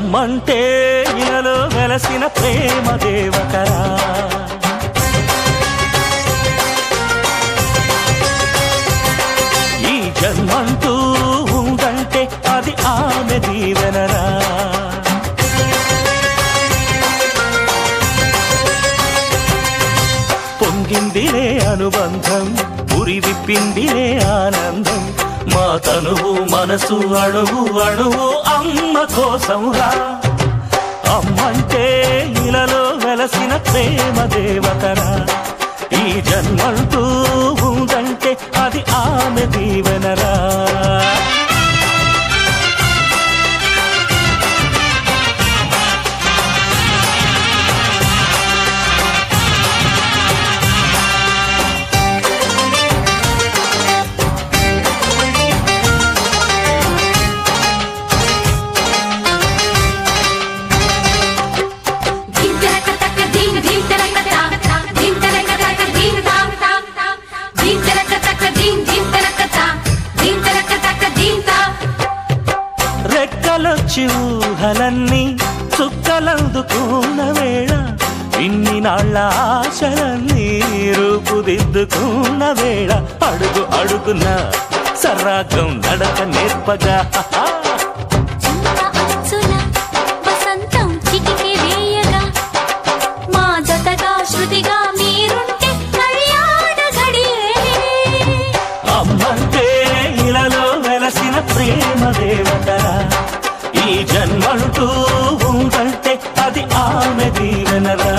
అమ్మంటే ఇలలో వెలసిన ప్రేమ దేవతరా ఈ జన్మంటూ ఉందంటే అది ఆమె దీవెనరా పొంగిందిలే అనుబంధం ఉరి విప్పిందిలే ఆనందం మా తనువు మనసు అణువు అణువు అమ్మ కోసంరా అమ్మంటే ఇలలో వెలసిన ప్రేమ దేవతరా ఈ జన్మంటూ ఉందంటే అది ఆమె దీవెనరా ధీం తరక తక ధీం ధీం తరక తా ధీం తరక తక ధీం తాం తాం తాం ధీం తరక తక ధీం ధీం తరక తా ధీం తరక తక ధీం తాం రెక్కలొచ్చి ఊహలన్నీ చుక్కలందుకున్న వేళ ఇన్ని నాళ్ళ ఆశలన్నీ రూపుదిద్దుకున్న వేళ అడుగు అడుగున సర్రాగం నడక నేర్పగా చింత అచ్చుల వసంతం చిటికి వేయగా మా జతగా శృతిగా మీరుంటే కళ్యాణ ఘడియే అమ్మంటే ఇలలో వెలసిన ప్రేమ దేవతరా ఈ జన్మంటూ ఉందంటే అది ఆమె దీవెనరా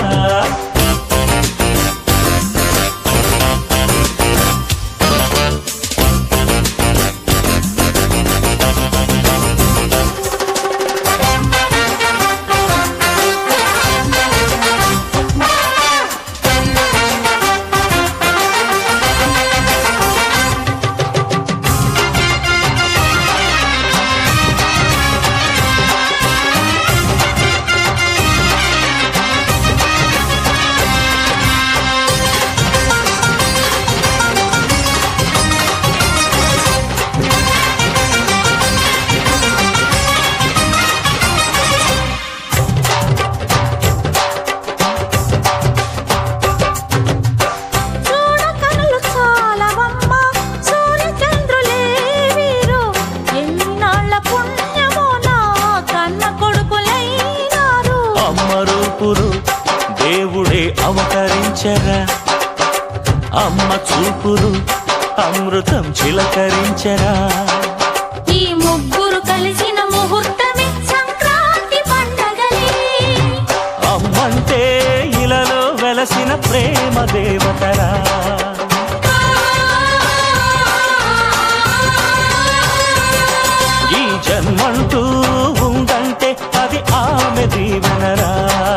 చూడ కనులు చాలవమ్మ సూర్యచంద్రులే వీరు ఎన్నాళ్ళ పుణ్యమో నా కన్న కొడుకులైనారు అమ్మ రూపురు దేవుడే అవతరించరా అమ్మ చూపురు అమృతం చిలకరించరా ఈ ముగ్గురు కలిసిన ముహూర్తమే సంక్రాంతి పండగలే అమ్మంటే ఇలలో వెలసిన ప్రేమ దేవతరా ఈ జన్మంటూ ఉందంటే అది ఆమె దీవెనరా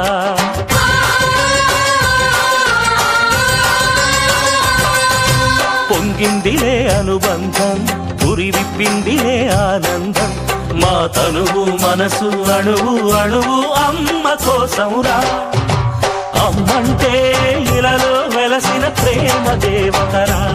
పొంగిందిలే అనుబంధం ఉరి విప్పిందిలే ఆనందం మా తనువు మనసు అణువు అణువు అమ్మ కోసంరా అమ్మంటే ఇలలో వెలసిన ప్రేమ దేవతరా